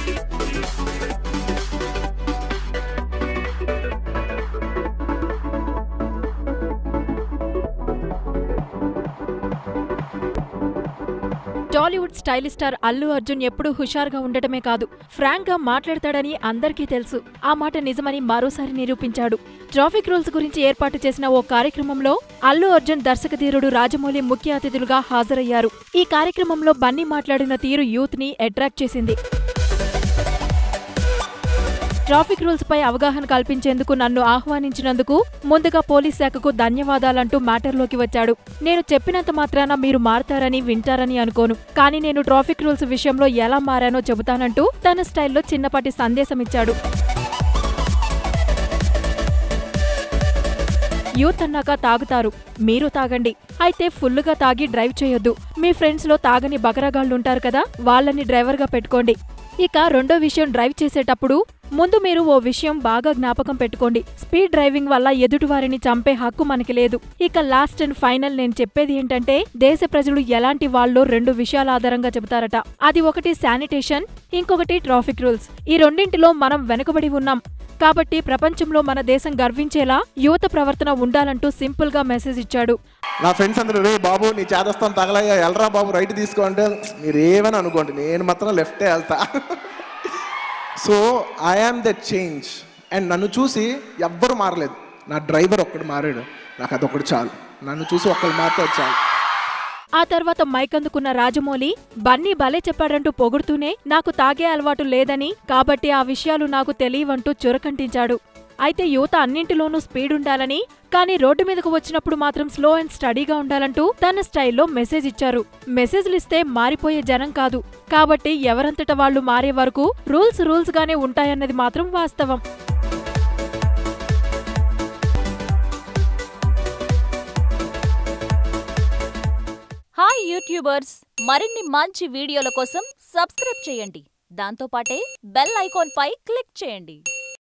Tollywood stylish star Allu Arjun ఎప్పుడూ హుషారుగా ఉండటమే కాదు ఫ్రాంక్ గా మాట్లాడతాడని అందరికీ తెలుసు ఆ మాట నిజమని మరోసారి నిరూపించాడు ట్రాఫిక్ రూల్స్ గురించి ఏర్పాటు చేసిన ఓ కార్యక్రమంలో అల్లు అర్జున్ దర్శకధీరుడు రాజమౌళి ముఖ్య అతిథులుగా హాజరయ్యారు ఈ కార్యక్రమంలో బన్నీ మాట్లాడిన తీరు యూత్ ని అట్రాక్ట్ చేసింది ట్రాఫిక్ రూల్స్ పై అవగాహన కల్పించేందుకు నన్ను ఆహ్వానించినందుకు ముందుగా పోలీస్ శాఖకు ధన్యవాదాలంటూ మ్యాటర్లోకి వచ్చాడు నేను చెప్పినంత మాత్రాన మీరు మారతారని వింటారని అనుకోను కానీ నేను ట్రాఫిక్ రూల్స్ విషయంలో ఎలా మారానో చెబుతానంటూ తన స్టైల్లో చిన్నపాటి సందేశమిచ్చాడు యూత్ అన్నాక తాగుతారు మీరు తాగండి అయితే ఫుల్లుగా తాగి డ్రైవ్ చేయొద్దు మీ ఫ్రెండ్స్లో తాగని బకరగాళ్లుంటారు కదా వాళ్ళని డ్రైవర్గా పెట్టుకోండి ఇక రెండో విషయం డ్రైవ్ చేసేటప్పుడు ముందు మీరు ఓ విషయం బాగా జ్ఞాపకం పెట్టుకోండి స్పీడ్ డ్రైవింగ్ వల్ల ఎదుటివారిని చంపే హక్కు మనకి లేదు ఇక లాస్ట్ అండ్ ఫైనల్ నేను చెప్పేది ఏంటంటే దేశ ప్రజలు ఎలాంటి వాళ్ళో రెండు విషయాల ఆధారంగా చెబుతారట అది ఒకటి శానిటేషన్ ఇంకొకటి ట్రాఫిక్ రూల్స్ ఈ రెండింటిలో మనం వెనుకబడి ఉన్నాం కాబట్టి ప్రపంచంలో మన దేశం గర్వించేలా యువత ప్రవర్తన ఉండాలంటూ సింపుల్ గా మెసేజ్ ఇచ్చాడు నా ఫ్రెండ్స్ అందరూ రే బాబు నీ చేదస్తాం తగలయ్యా ఎల్రా బాబు రైట్ తీసుకో అంటే మీరు ఏమని అనుకోండి నేను మాత్రం లెఫ్టే వెళ్తా so I am the change and నన్ను చూసి ఎవ్వరు మారలేదు నా డ్రైవర్ ఒక్కడు మారాడు నాకు అదొకటి చాలు నన్ను చూసి ఒక్కడు మారితే అది చాలు ఆ తర్వాత మైక్ అందుకున్న రాజమౌళి బన్నీ భలే చెప్పాడంటూ పొగుడుతూనే నాకు తాగే అలవాటు లేదని కాబట్టి ఆ విషయాలు నాకు తెలియవంటూ చురకంటించాడు అయితే యువత అన్నింటిలోనూ స్పీడ్ ఉండాలని కానీ రోడ్డు మీదకు వచ్చినప్పుడు మాత్రం స్లో అండ్ స్టడీగా ఉండాలంటూ తన స్టైల్లో మెసేజ్ ఇచ్చారు మెసేజ్లు ఇస్తే మారిపోయే జనం కాదు కాబట్టి ఎవరంతట వాళ్ళు మారే వరకు రూల్స్ రూల్స్ గానే ఉంటాయన్నది మాత్రం వాస్తవం హాయ్ యూట్యూబర్స్ మరిన్ని మంచి వీడియోల కోసం సబ్స్క్రైబ్ చేయండి దాంతోపాటే బెల్ ఐకాన్ పై క్లిక్ చేయండి